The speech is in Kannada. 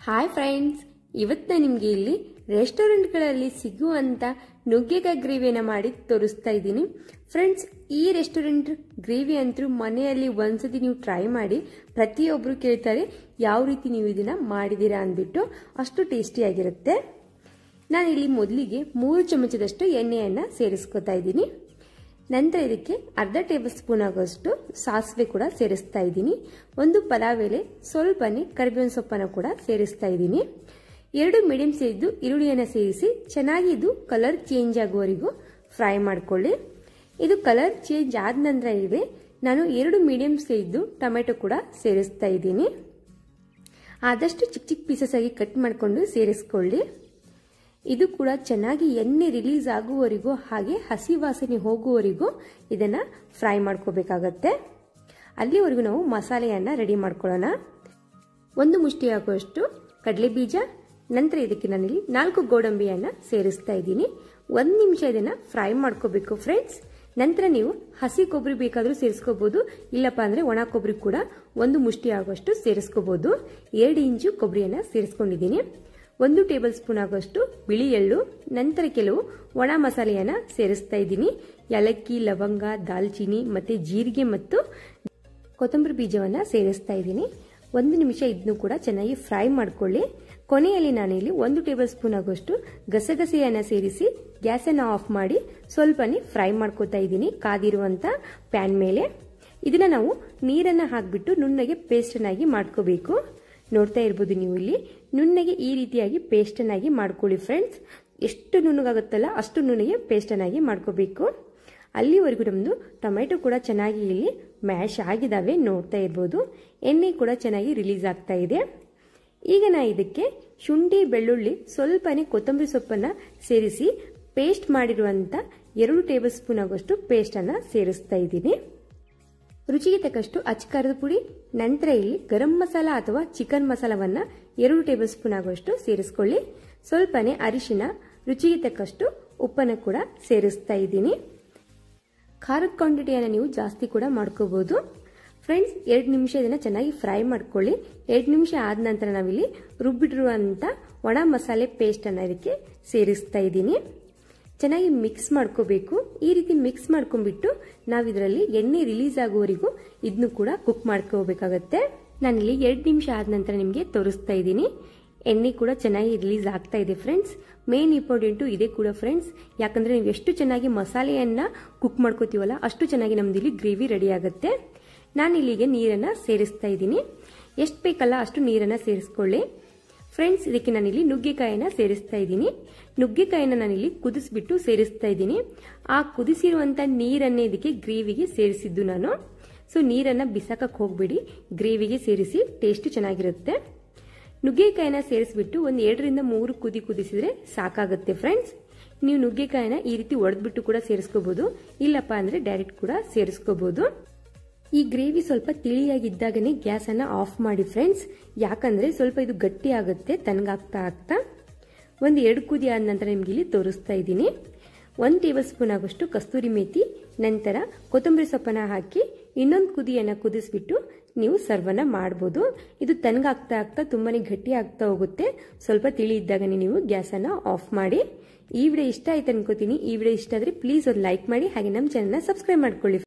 ಹಾಯ್ ಫ್ರೆಂಡ್ಸ್ ಇವತ್ತು ನಾನು ನಿಮಗೆ ಇಲ್ಲಿ ರೆಸ್ಟೋರೆಂಟ್ಗಳಲ್ಲಿ ಸಿಗುವಂಥ ನುಗ್ಗೆಕಾಯಿ ಗ್ರೇವಿಯನ್ನು ಮಾಡಿ ತೋರಿಸ್ತಾ ಇದ್ದೀನಿ ಫ್ರೆಂಡ್ಸ್ ಈ ರೆಸ್ಟೋರೆಂಟ್ ಗ್ರೇವಿ ಅಂತೂ ಮನೆಯಲ್ಲಿ ಒಂದ್ಸತಿ ನೀವು ಟ್ರೈ ಮಾಡಿ ಪ್ರತಿಯೊಬ್ಬರು ಕೇಳ್ತಾರೆ ಯಾವ ರೀತಿ ನೀವು ಇದನ್ನ ಮಾಡಿದ್ದೀರಾ ಅಂದ್ಬಿಟ್ಟು ಅಷ್ಟು ಟೇಸ್ಟಿಯಾಗಿರುತ್ತೆ ನಾನು ಇಲ್ಲಿ ಮೊದಲಿಗೆ ಮೂರು ಚಮಚದಷ್ಟು ಎಣ್ಣೆಯನ್ನು ಸೇರಿಸ್ಕೊತಾ ಇದ್ದೀನಿ ನಂತರ ಇದಕ್ಕೆ ಅರ್ಧ ಟೇಬಲ್ ಸ್ಪೂನ್ ಆಗೋಷ್ಟು ಸಾಸಿವೆ ಕೂಡ ಸೇರಿಸ್ತಾ ಇದ್ದೀನಿ ಒಂದು ಪಲಾವ್ ಎಲೆ ಸ್ವಲ್ಪನೇ ಕರಿಬೇವಿನ ಸೊಪ್ಪನ್ನು ಕೂಡ ಸೇರಿಸ್ತಾ ಇದ್ದೀನಿ ಎರಡು ಮೀಡಿಯಂ ಸೈಜ್ದು ಈರುಳ್ಳಿಯನ್ನು ಸೇರಿಸಿ ಚೆನ್ನಾಗಿ ಇದು ಕಲರ್ ಚೇಂಜ್ ಆಗುವವರೆಗೂ ಫ್ರೈ ಮಾಡ್ಕೊಳ್ಳಿ ಇದು ಕಲರ್ ಚೇಂಜ್ ಆದ ನಂತರ ಇದೆ ನಾನು ಎರಡು ಮೀಡಿಯಂ ಸೈಜ್ದು ಟೊಮೆಟೊ ಕೂಡ ಸೇರಿಸ್ತಾ ಇದ್ದೀನಿ ಆದಷ್ಟು ಚಿಕ್ಕ ಚಿಕ್ಕ ಪೀಸಸ್ ಆಗಿ ಕಟ್ ಮಾಡಿಕೊಂಡು ಸೇರಿಸ್ಕೊಳ್ಳಿ ಇದು ಕೂಡ ಚೆನ್ನಾಗಿ ಎಣ್ಣೆ ರಿಲೀಸ್ ಆಗುವವರೆಗೂ ಹಾಗೆ ಹಸಿ ವಾಸನೆ ಹೋಗುವವರೆಗೂ ಇದನ್ನು ಫ್ರೈ ಮಾಡ್ಕೋಬೇಕಾಗತ್ತೆ ಅಲ್ಲಿವರೆಗೂ ನಾವು ಮಸಾಲೆಯನ್ನು ರೆಡಿ ಮಾಡ್ಕೊಳ್ಳೋಣ ಒಂದು ಮುಷ್ಟಿ ಆಗುವಷ್ಟು ಕಡಲೆ ಬೀಜ ನಂತರ ಇದಕ್ಕೆ ನಾನಿಲ್ಲಿ ನಾಲ್ಕು ಗೋಡಂಬಿಯನ್ನು ಸೇರಿಸ್ತಾ ಇದ್ದೀನಿ ಒಂದು ನಿಮಿಷ ಇದನ್ನು ಫ್ರೈ ಮಾಡ್ಕೋಬೇಕು ಫ್ರೆಂಡ್ಸ್ ನಂತರ ನೀವು ಹಸಿ ಕೊಬ್ಬರಿ ಬೇಕಾದರೂ ಸೇರಿಸ್ಕೋಬಹುದು ಇಲ್ಲಪ್ಪ ಅಂದರೆ ಒಣ ಕೊಬ್ಬರಿ ಕೂಡ ಒಂದು ಮುಷ್ಟಿ ಆಗುವಷ್ಟು ಸೇರಿಸ್ಕೋಬಹುದು ಎರಡು ಇಂಚು ಕೊಬ್ಬರಿಯನ್ನು ಸೇರಿಸ್ಕೊಂಡಿದ್ದೀನಿ ಒಂದು ಟೇಬಲ್ ಸ್ಪೂನ್ ಆಗುವಷ್ಟು ಬಿಳಿ ಎಳ್ಳು ನಂತರ ಕೆಲವು ಒಣ ಮಸಾಲೆಯನ್ನು ಸೇರಿಸ್ತಾ ಇದ್ದೀನಿ ಏಲಕ್ಕಿ ಲವಂಗ ದಾಲ್ಚಿನ್ನಿ ಮತ್ತು ಜೀರಿಗೆ ಮತ್ತು ಕೊತ್ತಂಬರಿ ಬೀಜವನ್ನು ಸೇರಿಸ್ತಾ ಇದ್ದೀನಿ ಒಂದು ನಿಮಿಷ ಇದನ್ನು ಕೂಡ ಚೆನ್ನಾಗಿ ಫ್ರೈ ಮಾಡ್ಕೊಳ್ಳಿ ಕೊನೆಯಲ್ಲಿ ನಾನಿಲ್ಲಿ ಒಂದು ಟೇಬಲ್ ಸ್ಪೂನ್ ಆಗುವಷ್ಟು ಗಸಗಸೆಯನ್ನು ಸೇರಿಸಿ ಗ್ಯಾಸನ್ನು ಆಫ್ ಮಾಡಿ ಸ್ವಲ್ಪನೇ ಫ್ರೈ ಮಾಡ್ಕೋತಾ ಇದ್ದೀನಿ ಕಾದಿರುವಂಥ ಪ್ಯಾನ್ ಮೇಲೆ ಇದನ್ನು ನಾವು ನೀರನ್ನು ಹಾಕಿಬಿಟ್ಟು ನುಣ್ಣಗೆ ಪೇಸ್ಟನ್ನಾಗಿ ಮಾಡ್ಕೋಬೇಕು ನೋಡ್ತಾ ಇರ್ಬೋದು ನೀವು ಇಲ್ಲಿ ನುಣ್ಣಗೆ ಈ ರೀತಿಯಾಗಿ ಪೇಸ್ಟನ್ನಾಗಿ ಮಾಡ್ಕೊಳ್ಳಿ ಫ್ರೆಂಡ್ಸ್ ಎಷ್ಟು ನುಣ್ಣಗಾಗುತ್ತಲ್ಲ ಅಷ್ಟು ನುಣ್ಣಗೆ ಪೇಸ್ಟನ್ನಾಗಿ ಮಾಡ್ಕೋಬೇಕು ಅಲ್ಲಿವರೆಗೂ ನಮ್ಮದು ಟೊಮೆಟೊ ಕೂಡ ಚೆನ್ನಾಗಿ ಇಲ್ಲಿ ಮ್ಯಾಶ್ ಆಗಿದ್ದಾವೆ ನೋಡ್ತಾ ಇರ್ಬೋದು ಎಣ್ಣೆ ಕೂಡ ಚೆನ್ನಾಗಿ ರಿಲೀಸ್ ಆಗ್ತಾ ಇದೆ ಈಗ ನಾ ಇದಕ್ಕೆ ಶುಂಠಿ ಬೆಳ್ಳುಳ್ಳಿ ಸ್ವಲ್ಪನೇ ಕೊತ್ತಂಬರಿ ಸೊಪ್ಪನ್ನು ಸೇರಿಸಿ ಪೇಸ್ಟ್ ಮಾಡಿರುವಂಥ ಎರಡು ಟೇಬಲ್ ಸ್ಪೂನ್ ಆಗುವಷ್ಟು ಪೇಸ್ಟನ್ನು ಸೇರಿಸ್ತಾ ಇದ್ದೀನಿ ರುಚಿಗೆ ತಕ್ಕಷ್ಟು ಅಚ್ಕಾರದ ಪುಡಿ ನಂತರ ಇಲ್ಲಿ ಗರಂ ಮಸಾಲ ಅಥವಾ ಚಿಕನ್ ಮಸಾಲವನ್ನು ಎರಡು ಟೇಬಲ್ ಸ್ಪೂನ್ ಆಗುವಷ್ಟು ಸೇರಿಸ್ಕೊಳ್ಳಿ ಸ್ವಲ್ಪನೇ ಅರಿಶಿನ ರುಚಿಗೆ ತಕ್ಕಷ್ಟು ಉಪ್ಪನ್ನು ಕೂಡ ಸೇರಿಸ್ತಾ ಇದ್ದೀನಿ ಖಾರದ ಕ್ವಾಂಟಿಟಿಯನ್ನು ನೀವು ಜಾಸ್ತಿ ಕೂಡ ಮಾಡ್ಕೋಬಹುದು ಫ್ರೆಂಡ್ಸ್ ಎರಡು ನಿಮಿಷ ಇದನ್ನು ಚೆನ್ನಾಗಿ ಫ್ರೈ ಮಾಡ್ಕೊಳ್ಳಿ ಎರಡು ನಿಮಿಷ ಆದ ನಂತರ ನಾವಿಲ್ಲಿ ರುಬ್ಬಿಟ್ಟಿರುವಂಥ ಒಣ ಮಸಾಲೆ ಪೇಸ್ಟನ್ನು ಇದಕ್ಕೆ ಸೇರಿಸ್ತಾ ಇದ್ದೀನಿ ಚೆನ್ನಾಗಿ ಮಿಕ್ಸ್ ಮಾಡ್ಕೋಬೇಕು ಈ ರೀತಿ ಮಿಕ್ಸ್ ಮಾಡ್ಕೊಂಡ್ಬಿಟ್ಟು ನಾವು ಇದರಲ್ಲಿ ಎಣ್ಣೆ ರಿಲೀಸ್ ಆಗುವವರೆಗೂ ಇದನ್ನು ಕೂಡ ಕುಕ್ ಮಾಡ್ಕೋಬೇಕಾಗತ್ತೆ ನಾನಿಲ್ಲಿ ಎರಡು ನಿಮಿಷ ಆದ ನಂತರ ನಿಮಗೆ ತೋರಿಸ್ತಾ ಇದ್ದೀನಿ ಎಣ್ಣೆ ಕೂಡ ಚೆನ್ನಾಗಿ ರಿಲೀಸ್ ಆಗ್ತಾ ಇದೆ ಫ್ರೆಂಡ್ಸ್ ಮೇನ್ ಇಂಪಾರ್ಟೆಂಟು ಇದೆ ಕೂಡ ಫ್ರೆಂಡ್ಸ್ ಯಾಕಂದರೆ ನೀವು ಎಷ್ಟು ಚೆನ್ನಾಗಿ ಮಸಾಲೆಯನ್ನು ಕುಕ್ ಮಾಡ್ಕೋತೀವಲ್ಲ ಅಷ್ಟು ಚೆನ್ನಾಗಿ ನಮ್ದು ಇಲ್ಲಿ ಗ್ರೇವಿ ರೆಡಿ ಆಗುತ್ತೆ ನಾನು ಇಲ್ಲಿಗೆ ನೀರನ್ನು ಸೇರಿಸ್ತಾ ಇದ್ದೀನಿ ಎಷ್ಟು ಬೇಕಲ್ಲ ಅಷ್ಟು ನೀರನ್ನು ಸೇರಿಸ್ಕೊಳ್ಳಿ ಫ್ರೆಂಡ್ಸ್ ಇದಕ್ಕೆ ನಾನಿಲ್ಲಿ ನುಗ್ಗೆಕಾಯಿನ ಸೇರಿಸ್ತಾ ಇದ್ದೀನಿ ನುಗ್ಗೆಕಾಯಿನ ನಾನಿಲ್ಲಿ ಕುದಿಸ್ಬಿಟ್ಟು ಸೇರಿಸ್ತಾ ಇದ್ದೀನಿ ಆ ಕುದಿಸಿರುವಂಥ ನೀರನ್ನೇ ಇದಕ್ಕೆ ಗ್ರೇವಿಗೆ ಸೇರಿಸಿದ್ದು ನಾನು ಸೊ ನೀರನ್ನು ಬಿಸಾಕಕ್ಕೆ ಹೋಗ್ಬಿಡಿ ಗ್ರೇವಿಗೆ ಸೇರಿಸಿ ಟೇಸ್ಟ್ ಚೆನ್ನಾಗಿರುತ್ತೆ ನುಗ್ಗೆಕಾಯಿನ ಸೇರಿಸ್ಬಿಟ್ಟು ಒಂದು ಎರಡರಿಂದ ಮೂರು ಕುದಿ ಕುದಿಸಿದ್ರೆ ಸಾಕಾಗುತ್ತೆ ಫ್ರೆಂಡ್ಸ್ ನೀವು ನುಗ್ಗೆಕಾಯಿನ ಈ ರೀತಿ ಒಡೆದ್ಬಿಟ್ಟು ಕೂಡ ಸೇರಿಸ್ಕೋಬಹುದು ಇಲ್ಲಪ್ಪ ಅಂದರೆ ಡೈರೆಕ್ಟ್ ಕೂಡ ಸೇರಿಸ್ಕೋಬಹುದು ಈ ಗ್ರೇವಿ ಸ್ವಲ್ಪ ತಿಳಿಯಾಗಿದ್ದಾಗನೇ ಗ್ಯಾಸನ್ನು ಆಫ್ ಮಾಡಿ ಫ್ರೆಂಡ್ಸ್ ಯಾಕಂದರೆ ಸ್ವಲ್ಪ ಇದು ಗಟ್ಟಿ ಆಗುತ್ತೆ ತನಗಾಗ್ತಾ ಆಗ್ತಾ ಒಂದು ಎರಡು ಕುದಿ ಆದ ನಂತರ ನಿಮ್ಗೆ ಇಲ್ಲಿ ತೋರಿಸ್ತಾ ಇದ್ದೀನಿ ಒಂದು ಟೇಬಲ್ ಸ್ಪೂನ್ ಆಗೋಷ್ಟು ಕಸ್ತೂರಿ ಮೇಥಿ ನಂತರ ಕೊತ್ತಂಬರಿ ಸೊಪ್ಪನ್ನು ಹಾಕಿ ಇನ್ನೊಂದು ಕುದಿಯನ್ನು ಕುದಿಸ್ಬಿಟ್ಟು ನೀವು ಸರ್ವನ್ನ ಮಾಡ್ಬೋದು ಇದು ತನಗಾಗ್ತಾ ಆಗ್ತಾ ತುಂಬಾ ಗಟ್ಟಿ ಆಗ್ತಾ ಹೋಗುತ್ತೆ ಸ್ವಲ್ಪ ತಿಳಿ ಇದ್ದಾಗನೇ ನೀವು ಗ್ಯಾಸನ್ನು ಆಫ್ ಮಾಡಿ ಈ ವಿಡಿಯೋ ಇಷ್ಟ ಆಯ್ತು ಅನ್ಕೋತೀನಿ ಈ ವಿಡಿಯೋ ಇಷ್ಟ ಆದರೆ ಪ್ಲೀಸ್ ಒಂದು ಲೈಕ್ ಮಾಡಿ ಹಾಗೆ ನಮ್ಮ ಚಾನಲ್ನ ಸಬ್ಸ್ಕ್ರೈಬ್ ಮಾಡ್ಕೊಳ್ಳಿ